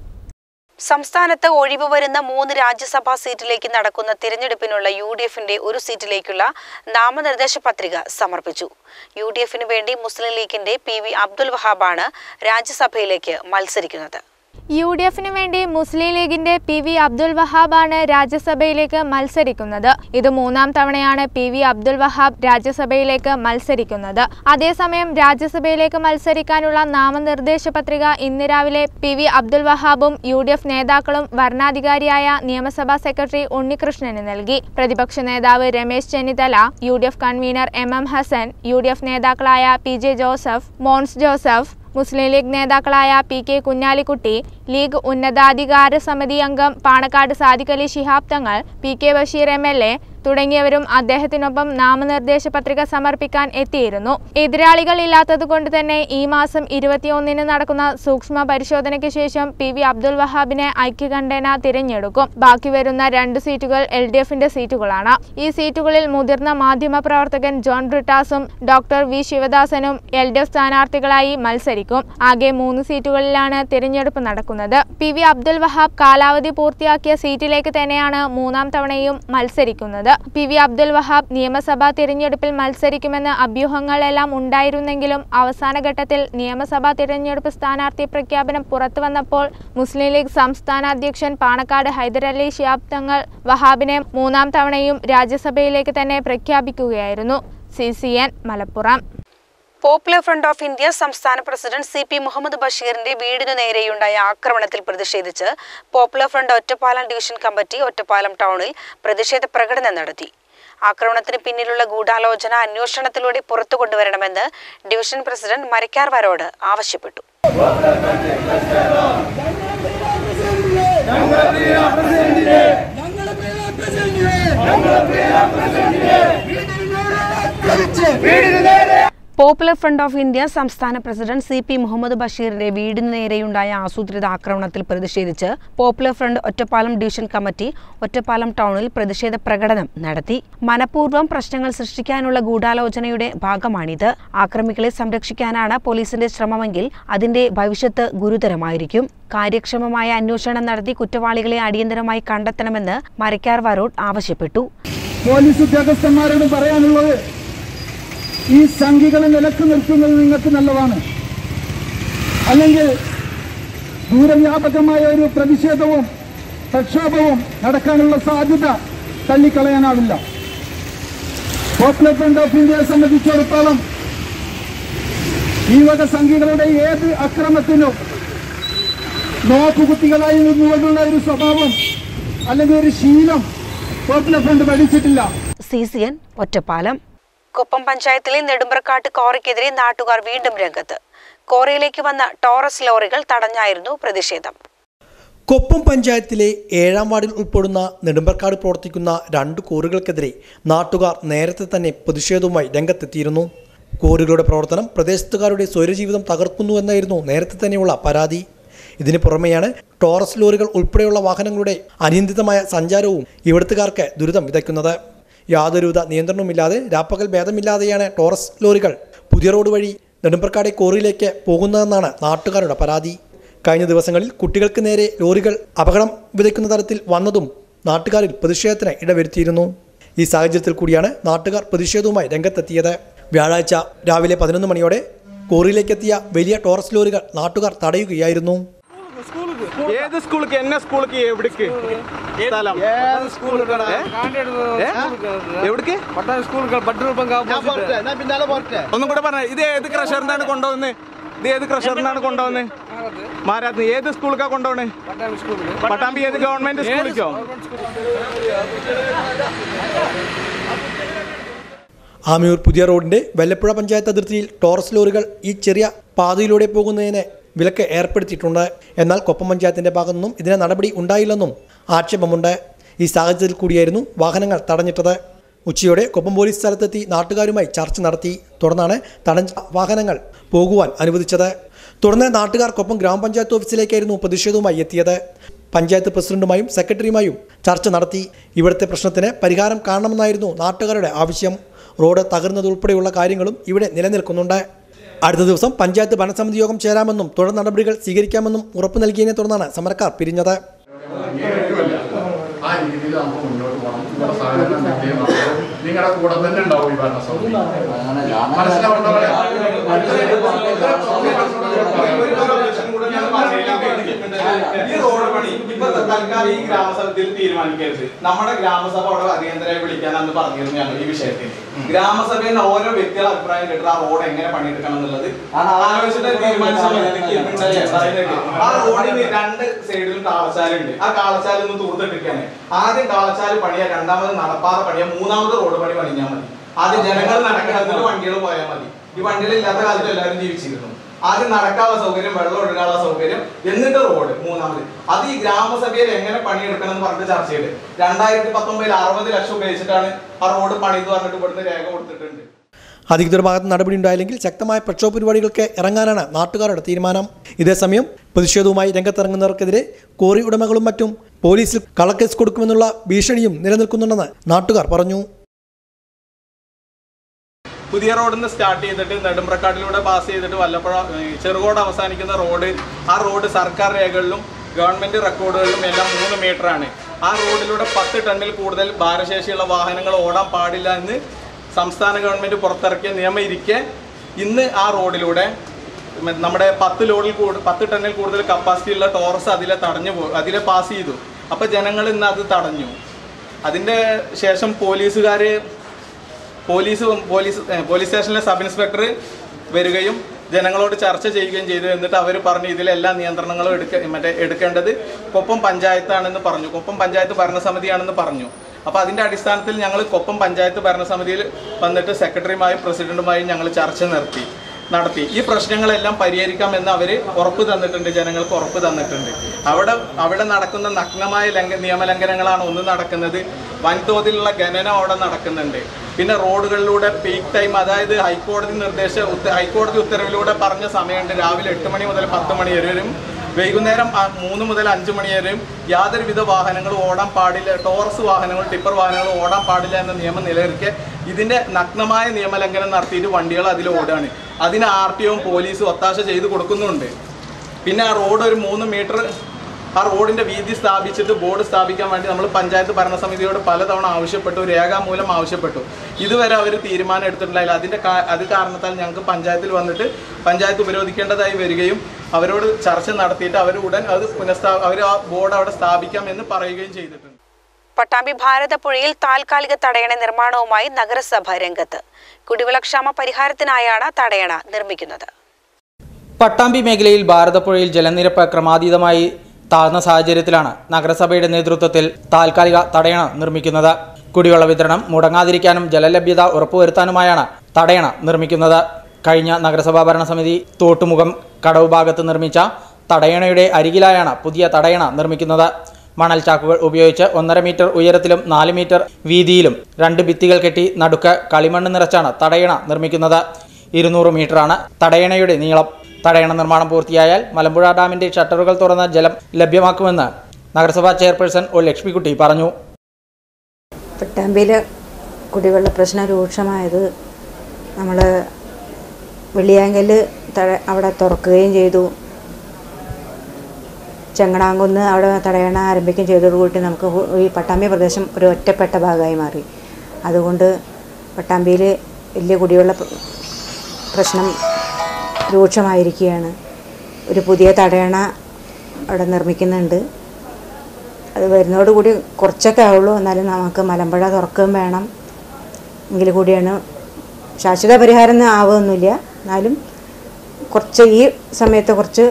Speaker 4: സംസ്ഥാനത്ത് ഒഴിവ് വരുന്ന മൂന്ന് രാജ്യസഭാ സീറ്റിലേക്ക് നടക്കുന്ന തിരഞ്ഞെടുപ്പിനുള്ള യു ഡി എഫിന്റെ ഒരു സീറ്റിലേക്കുള്ള നാമനിർദ്ദേശ പത്രിക സമർപ്പിച്ചു യു ഡി എഫിന് വേണ്ടി മുസ്ലിം ലീഗിന്റെ പി വി അബ്ദുൽ വഹാബാണ് രാജ്യസഭയിലേക്ക് മത്സരിക്കുന്നത്
Speaker 6: യു ഡി എഫിന് വേണ്ടി മുസ്ലിം ലീഗിന്റെ പി വി അബ്ദുൽ വഹാബാണ് രാജ്യസഭയിലേക്ക് മത്സരിക്കുന്നത് ഇത് മൂന്നാം തവണയാണ് പി വി അബ്ദുൽ വഹാബ് രാജ്യസഭയിലേക്ക് മത്സരിക്കുന്നത് അതേസമയം രാജ്യസഭയിലേക്ക് മത്സരിക്കാനുള്ള നാമനിർദ്ദേശ പത്രിക ഇന്ന് രാവിലെ പി വി അബ്ദുൽ വഹാബും യു ഡി എഫ് നേതാക്കളും വരണാധികാരിയായ നിയമസഭാ സെക്രട്ടറി ഉണ്ണികൃഷ്ണന് നൽകി പ്രതിപക്ഷ നേതാവ് Ramesh Chennithala U D F convener M M Hassan U D F നേതാക്കളായ പി ജെ ജോസഫ് മോൻസ് ജോസഫ് മുസ്ലിം ലീഗ് നേതാക്കളായ പി കെ കുഞ്ഞാലിക്കുട്ടി ലീഗ് ഉന്നതാധികാര സമിതി അംഗം Panakkad Sadiq Ali Shihab Thangal P K Basheer M L A തുടങ്ങിയവരും അദ്ദേഹത്തിനൊപ്പം നാമനിർദ്ദേശ പത്രിക സമർപ്പിക്കാൻ എത്തിയിരുന്നു എതിരാളികൾ ഇല്ലാത്തതുകൊണ്ട് തന്നെ ഈ മാസം ഇരുപത്തിയൊന്നിന് നടക്കുന്ന സൂക്ഷ്മ പരിശോധനയ്ക്ക് ശേഷം പി വി അബ്ദുൽ വഹാബിനെ ഐക്യകണ്ഠേന തിരഞ്ഞെടുക്കും ബാക്കി വരുന്ന രണ്ട് സീറ്റുകൾ എൽ ഡി എഫിന്റെ സീറ്റുകളാണ് ഈ സീറ്റുകളിൽ മുതിർന്ന മാധ്യമ പ്രവർത്തകൻ ജോൺ ബ്രിട്ടാസും ഡോക്ടർ വി ശിവദാസനും എൽ ഡി എഫ് സ്ഥാനാർത്ഥികളായി മത്സരിക്കും ആകെ മൂന്ന് സീറ്റുകളിലാണ് തിരഞ്ഞെടുപ്പ് നടക്കുന്നത് പി വി അബ്ദുൽ വഹാബ് കാലാവധി പൂർത്തിയാക്കിയ സീറ്റിലേക്ക് തന്നെയാണ് മൂന്നാം തവണയും മത്സരിക്കുന്നത് പി വി അബ്ദുൽ വഹാബ് നിയമസഭാ തിരഞ്ഞെടുപ്പിൽ മത്സരിക്കുമെന്ന് അഭ്യൂഹങ്ങളെല്ലാം ഉണ്ടായിരുന്നെങ്കിലും അവസാന ഘട്ടത്തിൽ നിയമസഭാ തിരഞ്ഞെടുപ്പ് സ്ഥാനാർത്ഥി പ്രഖ്യാപനം പുറത്തു വന്നപ്പോൾ മുസ്ലിം ലീഗ് സംസ്ഥാന അധ്യക്ഷൻ പാണക്കാട് ഹൈദരലി ശിഹാബ് തങ്ങൾ വഹാബിനെ മൂന്നാം തവണയും രാജ്യസഭയിലേക്ക് തന്നെ പ്രഖ്യാപിക്കുകയായിരുന്നു C C N Malappuram
Speaker 4: popular front of India സംസ്ഥാന പ്രസിഡന്റ് സി പി മുഹമ്മദ് ബഷീറിന്റെ വീടിനു നേരെയുണ്ടായ ആക്രമണത്തിൽ പ്രതിഷേധിച്ച് popular front Ottapalam division committee Ottapalam ടൗണിൽ പ്രതിഷേധ പ്രകടനം നടത്തി ആക്രമണത്തിന് പിന്നിലുള്ള ഗൂഢാലോചന അന്വേഷണത്തിലൂടെ പുറത്തു കൊണ്ടുവരണമെന്ന് ഡിവിഷൻ പ്രസിഡന്റ് മരക്കാർവാരോട് ആവശ്യപ്പെട്ടു പോപ്പുലർ ഫ്രണ്ട് ഓഫ് ഇന്ത്യ സംസ്ഥാന പ്രസിഡന്റ് സി പി മുഹമ്മദ് ബഷീറിന്റെ വീടിനു നേരെയുണ്ടായ ആസൂത്രിത ആക്രമണത്തിൽ പ്രതിഷേധിച്ച് popular front Ottapalam division committee Ottapalam ടൗണിൽ പ്രതിഷേധ പ്രകടനം നടത്തി മനഃപൂർവ്വം പ്രശ്നങ്ങൾ സൃഷ്ടിക്കാനുള്ള ഗൂഢാലോചനയുടെ ഭാഗമാണിത് ആക്രമികളെ സംരക്ഷിക്കാനാണ് പോലീസിന്റെ ശ്രമമെങ്കിൽ അതിന്റെ ഭവിഷ്യത്ത് ഗുരുതരമായിരിക്കും കാര്യക്ഷമമായ അന്വേഷണം നടത്തി കുറ്റവാളികളെ അടിയന്തരമായി കണ്ടെത്തണമെന്ന് മരക്കാർ വരോഡ് ആവശ്യപ്പെട്ടു
Speaker 10: പോലീസ് ഉദ്യോഗസ്ഥന്മാരോട് പറയാനുള്ളത് ഈ സംഖ്യകളെ നിലക്ക് നിർത്തുന്നത് നിങ്ങൾക്ക് നല്ലതാണ് അല്ലെങ്കിൽ ദൂരവ്യാപകമായ ഒരു പ്രതിഷേധവും പ്രക്ഷോഭവും നടക്കാനുള്ള സാധ്യത തള്ളിക്കളയാനാവില്ല പോപ്പുലർ ഫ്രണ്ട് ഓഫ് ഇന്ത്യയെ സംബന്ധിച്ചിടത്തോളം ഈ വക സംഖ്യകളുടെ ഏത് അക്രമത്തിനും നോക്കുകുത്തികളായി നിന്നുകൊണ്ടുള്ള ഒരു സ്വഭാവം അല്ലെങ്കിൽ ഒരു ശീലം പോപ്പുലർ ഫ്രണ്ട് പഠിച്ചിട്ടില്ല
Speaker 4: C C N Ottapalam Koppam പഞ്ചായത്തിലെ നെടുമ്പ്രക്കാട്ട് കോറിക്കെതിരെ നാട്ടുകാർ വീണ്ടും രംഗത്ത് കോറിയിലേക്ക് വന്ന ടോറസ് ലോറികൾ തടഞ്ഞായിരുന്നു പ്രതിഷേധം
Speaker 11: കൊപ്പം പഞ്ചായത്തിലെ ഏഴാം വാർഡിൽ ഉൾപ്പെടുന്ന നെടുമ്പർക്കാട് പ്രവർത്തിക്കുന്ന രണ്ട് കോറുകൾക്കെതിരെ നാട്ടുകാർ നേരത്തെ തന്നെ പ്രതിഷേധവുമായി രംഗത്തെത്തിയിരുന്നു കോറുകളുടെ പ്രവർത്തനം പ്രദേശത്തുകാരുടെ സ്വൈരജീവിതം തകർക്കുന്നുവെന്നായിരുന്നു നേരത്തെ തന്നെയുള്ള പരാതി ഇതിന് പുറമെയാണ് ടോറസ് ലോറികൾ ഉൾപ്പെടെയുള്ള വാഹനങ്ങളുടെ അനിയന്ത്രിതമായ സഞ്ചാരവും ഇവിടുത്തുകാർക്ക് ദുരിതം വിതയ്ക്കുന്നത് യാതൊരുവിധ നിയന്ത്രണവുമില്ലാതെ രാപ്പകൽ ഭേദമില്ലാതെയാണ് ടോറസ് ലോറികൾ പുതിയ റോഡ് വഴി നെടുമ്പർക്കാടെ കോറിയിലേക്ക് പോകുന്നതെന്നാണ് നാട്ടുകാരുടെ പരാതി കഴിഞ്ഞ ദിവസങ്ങളിൽ കുട്ടികൾക്ക് നേരെ ലോറികൾ അപകടം വിതയ്ക്കുന്ന തരത്തിൽ വന്നതും നാട്ടുകാരിൽ പ്രതിഷേധത്തിന് ഇടവരുത്തിയിരുന്നു ഈ സാഹചര്യത്തിൽ കൂടിയാണ് നാട്ടുകാർ പ്രതിഷേധവുമായി രംഗത്തെത്തിയത് വ്യാഴാഴ്ച രാവിലെ പതിനൊന്ന് മണിയോടെ കോറിയിലേക്കെത്തിയ വലിയ ടോറസ് ലോറികൾ നാട്ടുകാർ തടയുകയായിരുന്നു
Speaker 12: ഏത് സ്കൂൾക്ക് എന്നെ സ്കൂൾക്ക് എവിടേക്ക് സ്ഥലം എവിടേക്ക് ഒന്നും കൂടെ പറഞ്ഞ ഇത് ഏത് ക്രഷറിനാണ് കൊണ്ടുപോകുന്നത് ഇത് ഏത് ക്രഷറിനാണ് കൊണ്ടുപോകുന്നത് മാരാത്ത് ഏത് സ്കൂളിലേക്കാ കൊണ്ടുപോകണേ പട്ടാമ്പി ഏത് ഗവൺമെന്റ് സ്കൂളിലേക്കോ
Speaker 11: ആമിയൂർ പുതിയ റോഡിന്റെ വെല്ലപ്പുഴ പഞ്ചായത്ത് അതിർത്തിയിൽ ടോറസ് ലോറികൾ ഈ ചെറിയ പാതയിലൂടെ പോകുന്നതിന് വിലക്ക് ഏർപ്പെടുത്തിയിട്ടുണ്ട് എന്നാൽ കൊപ്പം പഞ്ചായത്തിന്റെ ഭാഗത്തുനിന്നും ഇതിന് നടപടി ഉണ്ടായില്ലെന്നും ആക്ഷേപമുണ്ട് ഈ സാഹചര്യത്തിൽ കൂടിയായിരുന്നു വാഹനങ്ങൾ തടഞ്ഞിട്ടത് ഉച്ചയോടെ കൊപ്പം പോലീസ് സ്ഥലത്തെത്തി നാട്ടുകാരുമായി ചർച്ച നടത്തി തുടർന്നാണ് തടഞ്ഞ വാഹനങ്ങൾ പോകുവാൻ അനുവദിച്ചത് തുടർന്ന് നാട്ടുകാർ കൊപ്പം ഗ്രാമപഞ്ചായത്ത് ഓഫീസിലേക്കായിരുന്നു പ്രതിഷേധവുമായി എത്തിയത് പഞ്ചായത്ത് പ്രസിഡന്റുമായും സെക്രട്ടറിയുമായും ചർച്ച നടത്തി ഇവിടുത്തെ പ്രശ്നത്തിന് പരിഹാരം കാണണമെന്നായിരുന്നു നാട്ടുകാരുടെ ആവശ്യം റോഡ് തകർന്നതുൾപ്പെടെയുള്ള കാര്യങ്ങളും ഇവിടെ നിലനിൽക്കുന്നുണ്ട് അടുത്ത ദിവസം പഞ്ചായത്ത് ഭരണസമിതി യോഗം ചേരാമെന്നും തുടർ നടപടികൾ സ്വീകരിക്കാമെന്നും ഉറപ്പു നൽകിയതിനെ തുടർന്നാണ് സമരക്കാർ പിരിഞ്ഞത്
Speaker 13: ആ രീതിയിൽ നമുക്ക് മുന്നോട്ട് പോകണം ഇവിടെ സാധനങ്ങൾ നിൽക്കുകയും നിങ്ങളുടെ കൂടെ തന്നെ ഉണ്ടാവും ഈ ഭരണസമിതി മനസ്സിലാവുന്നവരെ
Speaker 12: ഈ റോഡ് പണി ഇപ്പൊ തൽക്കാലം ഈ ഗ്രാമസഭയിൽ തീരുമാനിക്കരുത് നമ്മുടെ ഗ്രാമസഭ അവിടെ അടിയന്തരമായി വിളിക്കാനാണ് പറഞ്ഞിരുന്നു ഞങ്ങൾ ഈ വിഷയത്തിൽ ഗ്രാമസഭയിൽ നിന്ന് ഓരോ വ്യക്തികളുടെ അഭിപ്രായം കേട്ടിട്ട് ആ റോഡ് എങ്ങനെ പണിയെടുക്കണം എന്നുള്ളത് ആലോചിച്ചിട്ട് തീരുമാനിച്ചാൽ മതി. എനിക്ക് ഉണ്ടല്ലേ പറയുന്നത്. ആ റോഡിന് രണ്ട് സൈഡിലും കാളച്ചാലുണ്ട് ആ കാളച്ചാൽ ഒന്ന് തൂർത്തിട്ടിരിക്കാണ് ആദ്യം കാളച്ചാല് പണിയാ രണ്ടാമത് നടപ്പാത പണിയാ മൂന്നാമത് റോഡ് പണി പണിഞ്ഞാൽ മതി ആദ്യം ജനങ്ങൾ നടക്കണത്തിൽ വണ്ടികൾ പോയാൽ മതി ഈ വണ്ടികൾ ഇല്ലാത്ത കാലത്ത് എല്ലാവരും ജീവിച്ചിരുന്നു ആദ്യം നടക്കാനുള്ള സൗകര്യം വെള്ളം ഒഴുകാനുള്ള സൗകര്യം എന്നിട്ട് റോഡ് മൂന്നാമത് അത് ഈ ഗ്രാമസഭയിൽ എങ്ങനെ പണിയെടുക്കണം എന്ന് പറഞ്ഞിട്ട് ചർച്ച ചെയ്ത് രണ്ടായിരത്തി പത്തൊമ്പതിൽ അറുപത് ലക്ഷം ഉപയോഗിച്ചിട്ടാണ് ആ റോഡ് പണിത് പറഞ്ഞിട്ട് ഇവിടുന്ന് രേഖ കൊടുത്തിട്ടുണ്ട്
Speaker 11: അധികൃതരുടെ ഭാഗത്ത് നടപടി ഉണ്ടായില്ലെങ്കിൽ ശക്തമായ പ്രക്ഷോഭ പരിപാടികൾക്ക് ഇറങ്ങാനാണ് നാട്ടുകാരുടെ തീരുമാനം ഇതേസമയം പ്രതിഷേധവുമായി രംഗത്തിറങ്ങുന്നവർക്കെതിരെ കോറി ഉടമകളും മറ്റും പോലീസിൽ കളക്കേസ് കൊടുക്കുമെന്നുള്ള ഭീഷണിയും നിലനിൽക്കുന്നുണ്ടെന്ന് നാട്ടുകാർ പറഞ്ഞു
Speaker 12: പുതിയ റോഡിൽ നിന്ന് സ്റ്റാർട്ട് ചെയ്തിട്ട് നെടുമ്പ്രക്കാട്ടിലൂടെ പാസ് ചെയ്തിട്ട് വല്ലപ്പുഴ ഏ, ചെറുകോട് അവസാനിക്കുന്ന റോഡ് ആ റോഡ് സർക്കാർ രേഖകളിലും ഗവൺമെന്റ് റെക്കോർഡുകളിലും എല്ലാം മൂന്ന് മീറ്റർ ആണ് ആ റോഡിലൂടെ പത്ത് ടണ്ണിൽ കൂടുതൽ ഭാരശേഷിയുള്ള വാഹനങ്ങൾ ഓടാൻ പാടില്ല എന്ന് സംസ്ഥാന ഗവൺമെന്റ് പുറത്തിറക്കിയ നിയമം ഇരിക്കെ ഇന്ന് ആ റോഡിലൂടെ മ- നമ്മുടെ പത്ത് ലോഡിൽ കൂടുതൽ പത്ത് ടണ്ണിൽ കൂടുതൽ കപ്പാസിറ്റി ഉള്ള ടോറസ് അതിലെ തടഞ്ഞു പോ അതിലെ പാസ് ചെയ്തു അപ്പോൾ ജനങ്ങൾ ഇന്ന് അത് തടഞ്ഞു അതിൻ്റെ ശേഷം പോലീസുകാർ പോലീസ് പോലീസ് ഏ, പോലീസ് സ്റ്റേഷനിലെ സബ് ഇൻസ്പെക്ടർ വരികയും ജനങ്ങളോട് ചർച്ച ചെയ്യുകയും ചെയ്തു എന്നിട്ട് അവർ പറഞ്ഞു ഇതിലെല്ലാ നിയന്ത്രണങ്ങളും എടുക്ക മറ്റേ എടുക്കേണ്ടത് കൊപ്പം പഞ്ചായത്താണെന്ന് പറഞ്ഞു കൊപ്പം പഞ്ചായത്ത് ഭരണസമിതിയാണെന്ന് പറഞ്ഞു അപ്പോൾ അതിൻ്റെ അടിസ്ഥാനത്തിൽ ഞങ്ങൾ കൊപ്പം പഞ്ചായത്ത് ഭരണസമിതിയിൽ വന്നിട്ട് സെക്രട്ടറിയുമായും പ്രസിഡന്റുമായും ഞങ്ങൾ ചർച്ച നടത്തി നടത്തി ഈ പ്രശ്നങ്ങളെല്ലാം പരിഹരിക്കാമെന്ന് അവർ ഉറപ്പ് തന്നിട്ടുണ്ട് ജനങ്ങൾക്ക് ഉറപ്പ് തന്നിട്ടുണ്ട് അവിടെ അവിടെ നടക്കുന്ന നഗ്നമായ ലംഘ നിയമലംഘനങ്ങളാണ് ഒന്ന് നടക്കുന്നത് വൻതോതിലുള്ള ഖനനം അവിടെ നടക്കുന്നുണ്ട് പിന്നെ റോഡുകളിലൂടെ പീക്ക് ടൈം അതായത് ഹൈക്കോടതി നിർദ്ദേശ ഉത്ത ഹൈക്കോടതി ഉത്തരവിലൂടെ പറഞ്ഞ സമയമുണ്ട് രാവിലെ എട്ട് മണി മുതൽ പത്ത് മണി വരെയും വൈകുന്നേരം ആ മൂന്ന് മുതൽ അഞ്ച് മണി വരെയും യാതൊരുവിധ വാഹനങ്ങളും ഓടാൻ പാടില്ല ടോറസ് വാഹനങ്ങൾ ടിപ്പർ വാഹനങ്ങൾ ഓടാൻ പാടില്ല എന്ന നിയമം നിലനിൽക്കെ ഇതിന്റെ നഗ്നമായ നിയമലംഘനം നടത്തിയിട്ട് വണ്ടികൾ അതിൽ ഓടുകയാണ് അതിന് ആർ ടി ഒയും പോലീസും ഒത്താശ ചെയ്ത് കൊടുക്കുന്നുണ്ട് പിന്നെ ആ റോഡ് ഒരു മൂന്ന് മീറ്റർ ആ റോഡിന്റെ വീതി സ്ഥാപിച്ചിട്ട് ബോർഡ് സ്ഥാപിക്കാൻ വേണ്ടി നമ്മൾ പഞ്ചായത്ത് ഭരണസമിതിയോട് പലതവണ ആവശ്യപ്പെട്ടു രേഖാമൂലം ആവശ്യപ്പെട്ടു ഇതുവരെ അവർ തീരുമാനം എടുത്തിട്ടുണ്ടായില്ല അതിന്റെ കാ- അത് കാരണത്താൽ ഞങ്ങൾക്ക് പഞ്ചായത്തിൽ വന്നിട്ട് പഞ്ചായത്ത് ഉപരോധിക്കേണ്ടതായി വരികയും അവരോട് ചർച്ച നടത്തിയിട്ട് അവർ ഉടൻ അത് പുനഃസ്ഥാ അവർ ആ ബോർഡ് അവിടെ സ്ഥാപിക്കാം എന്ന് പറയുകയും ചെയ്തിട്ടുണ്ട്
Speaker 4: പട്ടാമ്പി ഭാരതപ്പുഴയിൽ താൽക്കാലിക തടയണ നിർമ്മാണവുമായി നഗരസഭ രംഗത്ത് കുടിവെള്ളക്ഷാമ പരിഹാരത്തിനായാണ് തടയണ നിർമ്മിക്കുന്നത്
Speaker 14: പട്ടാമ്പി മേഖലയിൽ ഭാരതപ്പുഴയിൽ ജലനിരപ്പ് ക്രമാതീതമായി താഴ്ന്ന സാഹചര്യത്തിലാണ് നഗരസഭയുടെ നേതൃത്വത്തിൽ താൽക്കാലിക തടയണ നിർമ്മിക്കുന്നത് കുടിവെള്ള വിതരണം മുടങ്ങാതിരിക്കാനും ജലലഭ്യത ഉറപ്പുവരുത്താനുമായാണ് തടയണ നിർമ്മിക്കുന്നത് കഴിഞ്ഞ നഗരസഭാ ഭരണസമിതി തോട്ടുമുഖം കടവ് ഭാഗത്ത് നിർമ്മിച്ച തടയണയുടെ അരികിലായാണ് പുതിയ തടയണ നിർമ്മിക്കുന്നത് മണൽ ചാക്കുകൾ ഉപയോഗിച്ച് ഒന്നര മീറ്റർ ഉയരത്തിലും നാല് മീറ്റർ വീതിയിലും രണ്ട് ഭിത്തികൾ കെട്ടി നടുക്ക് കളിമണ്ണ് നിറച്ചാണ് തടയണ നിർമ്മിക്കുന്നത് ഇരുന്നൂറ് മീറ്ററാണ് തടയണയുടെ നീളം തടയണ നിർമ്മാണം പൂർത്തിയായാൽ മലമ്പുഴ ഡാമിന്റെ ഷട്ടറുകൾ തുറന്ന് ജലം ലഭ്യമാക്കുമെന്ന് നഗരസഭാ ചെയർപേഴ്സൺ ഒ ലക്ഷ്മിക്കുട്ടി പറഞ്ഞു
Speaker 15: പട്ടാമ്പിയിൽ കുടിവെള്ള പ്രശ്നം രൂക്ഷമായത് നമ്മൾ വെള്ളിയാങ്കൽ തട അവിടെ തുറക്കുകയും ചെയ്തു ചെങ്ങണാങ്കുന്ന് അവിടെ തടയണ ആരംഭിക്കുകയും ചെയ്തതോടുകൂടി നമുക്ക് ഹു- ഈ പട്ടാമ്പി പ്രദേശം ഒരു ഒറ്റപ്പെട്ട ഭാഗമായി മാറി അതുകൊണ്ട് പട്ടാമ്പിയിൽ വലിയ കുടിവെള്ള പ്ര- പ്രശ്നം രൂക്ഷമായിരിക്കുകയാണ് ഒരു പുതിയ തടയണ അവിടെ നിർമ്മിക്കുന്നുണ്ട് അത് വരുന്നതോടുകൂടി കുറച്ചൊക്കെ ആവുള്ളൂ എന്നാലും നമുക്ക് മലമ്പുഴ തുറക്കുകയും വേണം എങ്കിൽ കൂടിയാണ് ശാശ്വത പരിഹാരം ഒന്നും ആവുമൊന്നുമില്ല എന്നാലും കുറച്ച് ഈ സമയത്ത് കുറച്ച്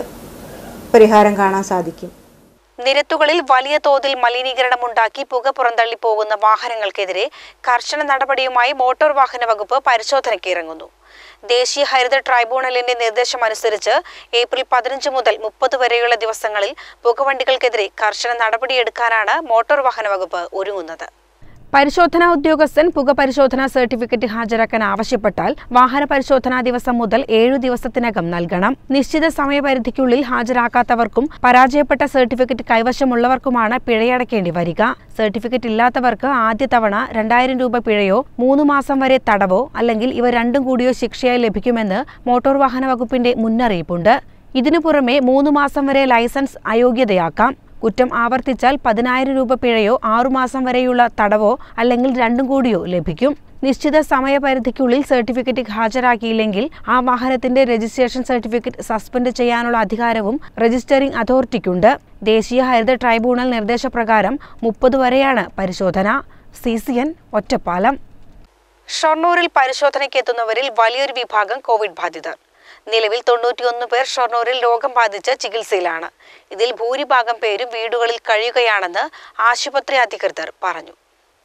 Speaker 15: പരിഹാരം കാണാൻ സാധിക്കും
Speaker 4: നിരത്തുകളിൽ വലിയ തോതിൽ മലിനീകരണമുണ്ടാക്കി പുക പുറന്തള്ളി പോകുന്ന വാഹനങ്ങൾക്കെതിരെ കർശന നടപടിയുമായി മോട്ടോർ വാഹന വകുപ്പ് പരിശോധനയ്ക്ക് ഇറങ്ങുന്നു ദേശീയ ഹരിത ട്രൈബ്യൂണലിന്റെ നിർദ്ദേശമനുസരിച്ച് ഏപ്രിൽ പതിനഞ്ച് മുതൽ മുപ്പത് വരെയുള്ള ദിവസങ്ങളിൽ പുകവണ്ടികൾക്കെതിരെ കർശന നടപടിയെടുക്കാനാണ് മോട്ടോർ വാഹന വകുപ്പ് ഒരുങ്ങുന്നത് പരിശോധനാ ഉദ്യോഗസ്ഥൻ പുക പരിശോധനാ സർട്ടിഫിക്കറ്റ് ഹാജരാക്കാൻ ആവശ്യപ്പെട്ടാൽ വാഹന പരിശോധനാ ദിവസം മുതൽ ഏഴു ദിവസത്തിനകം നൽകണം നിശ്ചിത സമയപരിധിക്കുള്ളിൽ ഹാജരാക്കാത്തവർക്കും പരാജയപ്പെട്ട സർട്ടിഫിക്കറ്റ് കൈവശമുള്ളവർക്കുമാണ് പിഴയടക്കേണ്ടി വരിക സർട്ടിഫിക്കറ്റ് ഇല്ലാത്തവർക്ക് ആദ്യ തവണ രണ്ടായിരം രൂപ പിഴയോ മൂന്ന് മാസം വരെ തടവോ അല്ലെങ്കിൽ ഇവ രണ്ടും കൂടിയോ ശിക്ഷയായി ലഭിക്കുമെന്ന് മോട്ടോർ വാഹന വകുപ്പിന്റെ മുന്നറിയിപ്പുണ്ട് ഇതിനു പുറമെ മൂന്ന് മാസം വരെ ലൈസൻസ് അയോഗ്യതയാക്കാം കുറ്റം ആവർത്തിച്ചാൽ പതിനായിരം രൂപ പിഴയോ ആറുമാസം വരെയുള്ള തടവോ അല്ലെങ്കിൽ രണ്ടും കൂടിയോ ലഭിക്കും നിശ്ചിത സമയപരിധിക്കുള്ളിൽ സർട്ടിഫിക്കറ്റ് ഹാജരാക്കിയില്ലെങ്കിൽ ആ വാഹനത്തിന്റെ രജിസ്ട്രേഷൻ സർട്ടിഫിക്കറ്റ് സസ്പെൻഡ് ചെയ്യാനുള്ള അധികാരവും രജിസ്റ്ററിംഗ് അതോറിറ്റിക്കുണ്ട് ദേശീയ ഹരിത ട്രൈബ്യൂണൽ നിർദ്ദേശപ്രകാരം മുപ്പത് വരെയാണ് പരിശോധന സി സി എൻ ഒറ്റപ്പാലം ഷൊർണൂരിൽ പരിശോധനയ്ക്ക് എത്തുന്നവരിൽ വലിയൊരു വിഭാഗം കോവിഡ് ബാധിതർ നിലവിൽ തൊണ്ണൂറ്റിയൊന്ന് പേർ ഷൊർണൂരിൽ രോഗം ബാധിച്ച് ചികിത്സയിലാണ് ഇതിൽ ഭൂരിഭാഗം പേരും വീടുകളിൽ കഴിയുകയാണെന്ന് ആശുപത്രി അധികൃതർ പറഞ്ഞു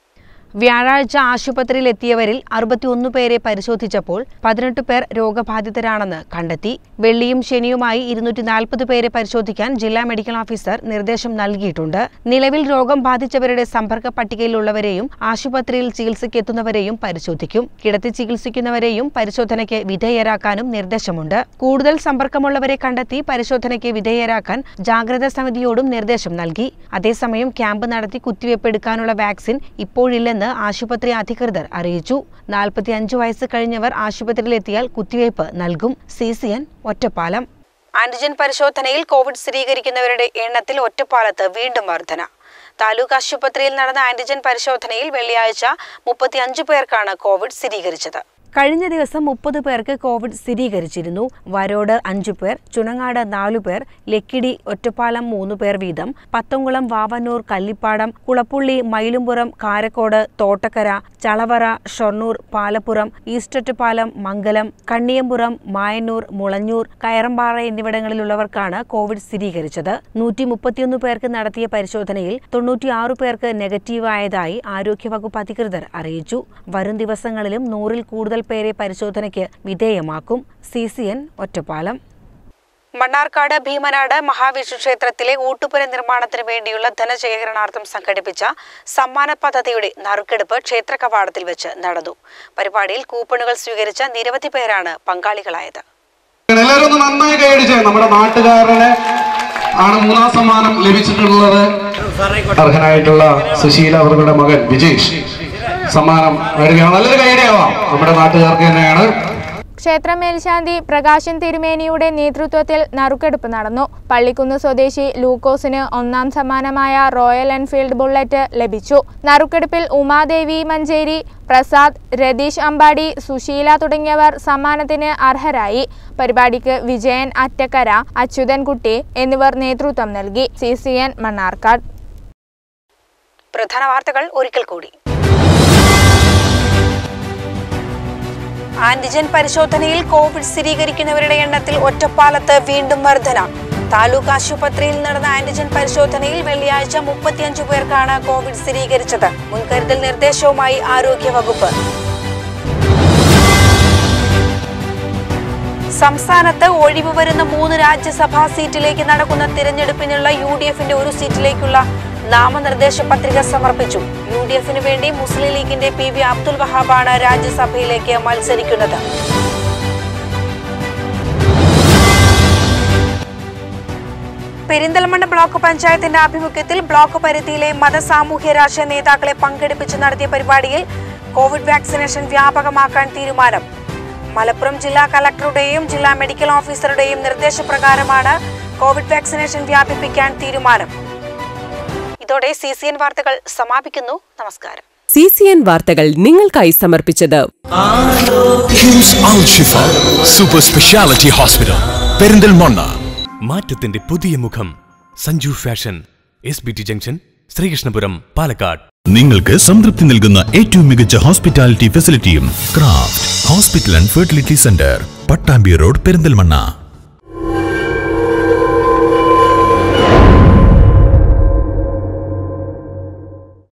Speaker 4: വ്യാഴാഴ്ച ആശുപത്രിയിൽ എത്തിയവരിൽ അറുപത്തിയൊന്ന് പേരെ പരിശോധിച്ചപ്പോൾ പതിനെട്ട് പേർ രോഗബാധിതരാണെന്ന് കണ്ടെത്തി വെള്ളിയും ശനിയുമായി ഇരുന്നൂറ്റി നാൽപ്പത് പേരെ പരിശോധിക്കാൻ ജില്ലാ മെഡിക്കൽ ഓഫീസർ നിർദ്ദേശം നൽകിയിട്ടുണ്ട് നിലവിൽ രോഗം ബാധിച്ചവരുടെ സമ്പർക്ക പട്ടികയിലുള്ളവരെയും ആശുപത്രിയിൽ ചികിത്സയ്ക്കെത്തുന്നവരെയും പരിശോധിക്കും കിടത്തി ചികിത്സിക്കുന്നവരെയും പരിശോധനയ്ക്ക് വിധേയരാക്കാനും നിർദ്ദേശമുണ്ട് കൂടുതൽ സമ്പർക്കമുള്ളവരെ കണ്ടെത്തി പരിശോധനയ്ക്ക് വിധേയരാക്കാൻ ജാഗ്രതാ സമിതിയോടും നിർദ്ദേശം നൽകി അതേസമയം ക്യാമ്പ് നടത്തി കുത്തിവയ്പ് എടുക്കാനുള്ള വാക്സിൻ ഇപ്പോഴില്ലെന്ന് ആശുപത്രി അധികൃതർ അറിയിച്ചു നാൽപ്പത്തിയഞ്ച് വയസ്സ് കഴിഞ്ഞവർ ആശുപത്രിയിലെത്തിയാൽ കുത്തിവയ്പ് നൽകും C C N Ottapalam antigen പരിശോധനയിൽ കോവിഡ് സ്ഥിരീകരിക്കുന്നവരുടെ എണ്ണത്തിൽ ഒറ്റപ്പാലത്ത് വീണ്ടും വർധന താലൂക്ക് ആശുപത്രിയിൽ നടന്ന ആന്റിജൻ പരിശോധനയിൽ വെള്ളിയാഴ്ച മുപ്പത്തിയഞ്ച് പേർക്കാണ് കോവിഡ് സ്ഥിരീകരിച്ചത് കഴിഞ്ഞ ദിവസം മുപ്പത് പേർക്ക് കോവിഡ് സ്ഥിരീകരിച്ചിരുന്നു വരോട് അഞ്ചു പേർ ചുണങ്ങാട് നാലു പേർ ലക്കിടി ഒറ്റപ്പാലം മൂന്ന് പേർ വീതം പത്തംകുളം വാവന്നൂർ കല്ലിപ്പാടം കുളപ്പുള്ളി മയിലുംപുറം കാരക്കോട് തോട്ടക്കര ചളവറ ഷൊർണൂർ പാലപ്പുറം ഈസ്റ്റൊറ്റപ്പാലം മംഗലം കണ്ണിയമ്പുറം മായന്നൂർ മുളഞ്ഞൂർ കയറമ്പാറ എന്നിവിടങ്ങളിലുള്ളവർക്കാണ് കോവിഡ് സ്ഥിരീകരിച്ചത് നൂറ്റി മുപ്പത്തിയൊന്ന് പേർക്ക് നടത്തിയ പരിശോധനയിൽ തൊണ്ണൂറ്റിയാറ് പേർക്ക് നെഗറ്റീവായതായി ആരോഗ്യവകുപ്പ് അധികൃതർ അറിയിച്ചു വരും ദിവസങ്ങളിലും നൂറിൽ കൂടുതൽ പേരെ പരിശോധനയ്ക്ക് വിധേയമാക്കും C C N Ottapalam Mannarkkad Bheemanad Mahavishnu ക്ഷേത്രത്തിലെ ഊട്ടുപുര നിർമ്മാണത്തിന് വേണ്ടിയുള്ള ധനശേഖരണാർത്ഥം സംഘടിപ്പിച്ച സമ്മാന പദ്ധതിയുടെ നറുക്കെടുപ്പ് ക്ഷേത്ര കവാടത്തിൽ വെച്ച് നടന്നു പരിപാടിയിൽ കൂപ്പണുകൾ സ്വീകരിച്ച നിരവധി പേരാണ് പങ്കാളികളായത്
Speaker 16: എല്ലാവരും ഒന്ന് നന്നായി കൈയടിച്ചേ നമ്മുടെ നാട്ടുകാരന് ആണ് മൂന്നാം സമ്മാനം ലഭിച്ചിട്ടുള്ളത് അർഹനായിട്ടുള്ള സുശീല അവരുടെ മകൻ വിജേഷ് സമ്മാനം നേടുകയാണ് നല്ലൊരു കൈയടിയാവാം നമ്മുടെ നാട്ടുകാർക്ക് തന്നെയാണ്
Speaker 6: ക്ഷേത്ര മേൽശാന്തി പ്രകാശൻ തിരുമേനിയുടെ നേതൃത്വത്തിൽ നറുക്കെടുപ്പ് നടന്നു പള്ളിക്കുന്ന് സ്വദേശി ലൂക്കോസിന് ഒന്നാം സമ്മാനമായ റോയൽ എൻഫീൽഡ് ബുള്ളറ്റ് ലഭിച്ചു നറുക്കെടുപ്പിൽ ഉമാദേവി മഞ്ചേരി പ്രസാദ് രതീഷ് അമ്പാടി സുശീല തുടങ്ങിയവർ സമ്മാനത്തിന് അർഹരായി പരിപാടിക്ക് വിജയൻ അറ്റക്കര അച്യുതൻകുട്ടി എന്നിവർ നേതൃത്വം നൽകി സി സി എൻ മണ്ണാർക്കാട്
Speaker 4: പ്രധാന വാർത്തകൾ ഒരിക്കൽ കൂടി ആന്റിജൻ പരിശോധനയിൽ കോവിഡ് സ്ഥിരീകരിക്കുന്നവരുടെ എണ്ണത്തിൽ ഒറ്റപ്പാലത്ത് വീണ്ടും വർധന താലൂക്ക് ആശുപത്രിയിൽ നടന്ന ആന്റിജൻ പരിശോധനയിൽ വെള്ളിയാഴ്ച മുപ്പത്തിയഞ്ചു പേർക്കാണ് കോവിഡ് സ്ഥിരീകരിച്ചത് മുൻകരുതൽ നിർദ്ദേശവുമായി ആരോഗ്യവകുപ്പ് സംസ്ഥാനത്ത് ഒഴിവ് വരുന്ന മൂന്ന് രാജ്യസഭാ സീറ്റിലേക്ക് നടക്കുന്ന തിരഞ്ഞെടുപ്പിനുള്ള യു ഡി എഫിന്റെ ഒരു സീറ്റിലേക്കുള്ള നാമനിർദ്ദേശ പത്രിക സമർപ്പിച്ചു യു ഡി എഫിന് വേണ്ടി മുസ്ലിം ലീഗിന്റെ പി വി അബ്ദുൽ വഹാബാണ് രാജ്യസഭയിലേക്ക് മത്സരിക്കുന്നത് പെരിന്തൽമണ്ണ ബ്ലോക്ക് പഞ്ചായത്തിന്റെ ആഭിമുഖ്യത്തിൽ ബ്ലോക്ക് പരിധിയിലെ മതസാമൂഹ്യ രാഷ്ട്രീയ നേതാക്കളെ പങ്കെടുപ്പിച്ച് നടത്തിയ പരിപാടിയിൽ കോവിഡ് വാക്സിനേഷൻ വ്യാപകമാക്കാൻ തീരുമാനം മലപ്പുറം ജില്ലാ കലക്ടറുടെയും ജില്ലാ മെഡിക്കൽ ഓഫീസറുടെയും നിർദ്ദേശപ്രകാരമാണ് കോവിഡ് വാക്സിനേഷൻ വ്യാപിപ്പിക്കാൻ തീരുമാനം ഇതോടെ സി സി എൻ വാർത്തകൾ സമാപിക്കുന്നു നമസ്കാരം
Speaker 1: സി സി എൻ വാർത്തകൾ നിങ്ങൾക്കായി സമർപ്പിച്ചത്
Speaker 2: KIMS Al Shifa super speciality hospital Perinthalmanna
Speaker 3: മാറ്റത്തിന്റെ പുതിയ മുഖം Sanju fashion S B T junction Sreekrishnapuram Palakkad
Speaker 2: നിങ്ങൾക്ക് സംതൃപ്തി നൽകുന്ന ഏറ്റവും മികച്ച ഹോസ്പിറ്റാലിറ്റി ഫെസിലിറ്റിയും craft hospital and fertility centre Pattambi road Perinthalmanna